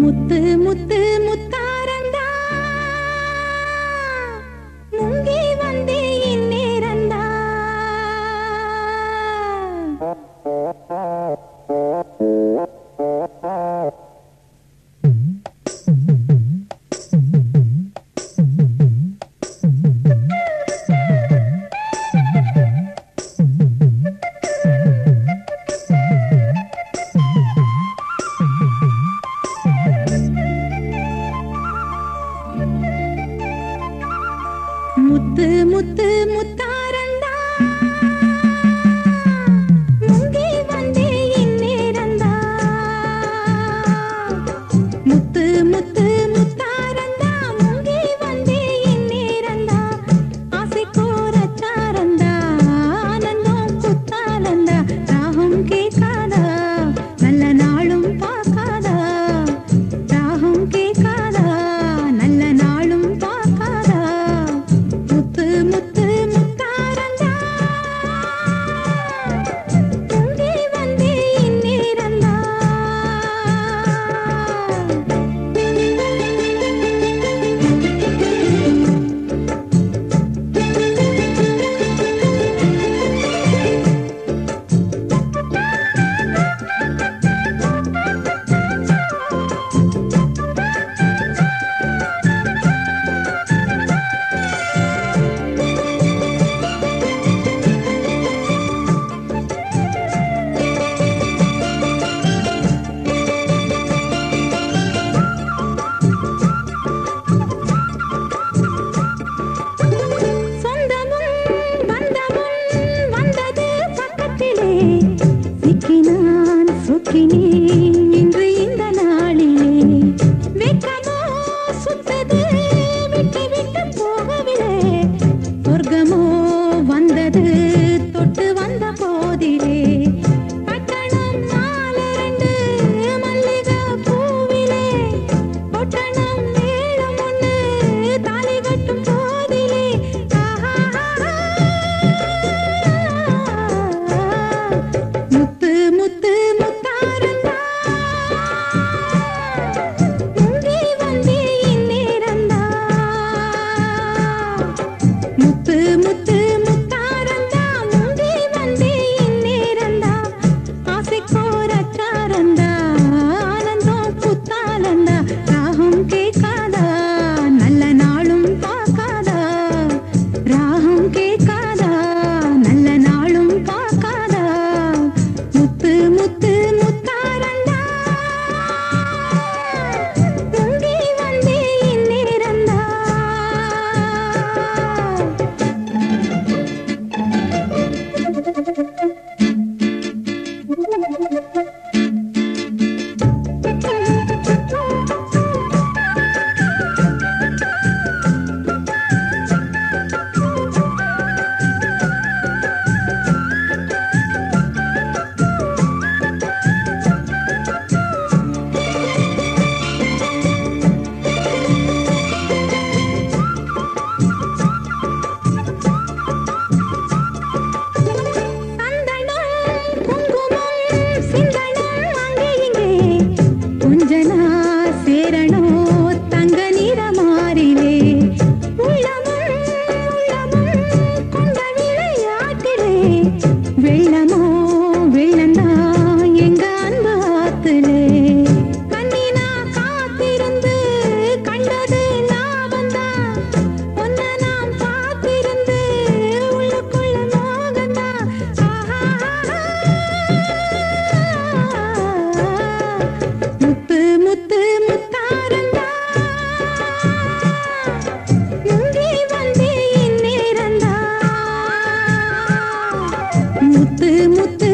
முத்து முத்து முத்தாரந்தா முங்கி வந்தே இந்நேரந்தா முத்து முத்து முத்தாரந்தா முங்கி வந்தே இந்நேரந்தா முத்து முத்து முத்தாரந்தா முங்கி வந்தே இந்நேரந்தா ஆசை கோரச்சாரந்தா ஆனந்தம் குத்தாலந்தா ராகம் கேட்காதா நல்ல நாளும் பார்க்காதா ராகம் கேட்காதா நல்ல நாளும் பார்க்காதா முத்து முத்து முத்தாரந்தா பொங்கி வந்தே இந்நேரந்தா சொந்தமும் பந்தமும் வந்தது பக்கத்திலே சிக்கினான் சுக்கினேன் இன்று இந்த நாளிலே வெட்கமோ சுத்தது விட்டு விட்டு போகவில்லை சொர்க்கமோ வந்தது தொட்டு வந்த போதிலே பட்டணம் நாலரண்டு மல்லிகை பூவிலே பொட்டணம் மேளம் ஒண்ணு தாலி கட்டும் போதிலே முத்து முத்து முத்தாரந்தா முங்கி வந்தே இந்நேரந்தா முத்து முத்து முத்தாரந்தா முங்கி வந்தே இந்நேரந்தா ஆசை கோரச்சாரந்தா ஆனந்தம் புத்தாலந்தா ராகம் கேட்காதா நல்ல நாளும் பார்க்காதா ராகம் கேட்காதா நல்ல நாளும் பார்க்காதா முத்து முத்து முத்தாரந்தா முங்கி வந்தே இந்நேரந்தா சந்தனம் குங்குமம் சிந்தனம் அங்கே இங்கே கொஞ்ச நாள் சேரணும் தங்க நிற மாறிலே உள்ளமும் உள்ளமும் கொண்ட விளையாட்டிலே வெள்ளமோ வெள்ளந்தான் எங்க அன்பு ஆத்திலே கண்ணினா காத்திருந்து கண்டது லாபந்தான் ஒன்ன நாம் பார்த்திருந்து உள்ளுக்குள்ள மோகந்தான் முத்து முத்து முத்தாரந்தா முங்கி வந்தே இந்நேரந்தா முத்து முத்து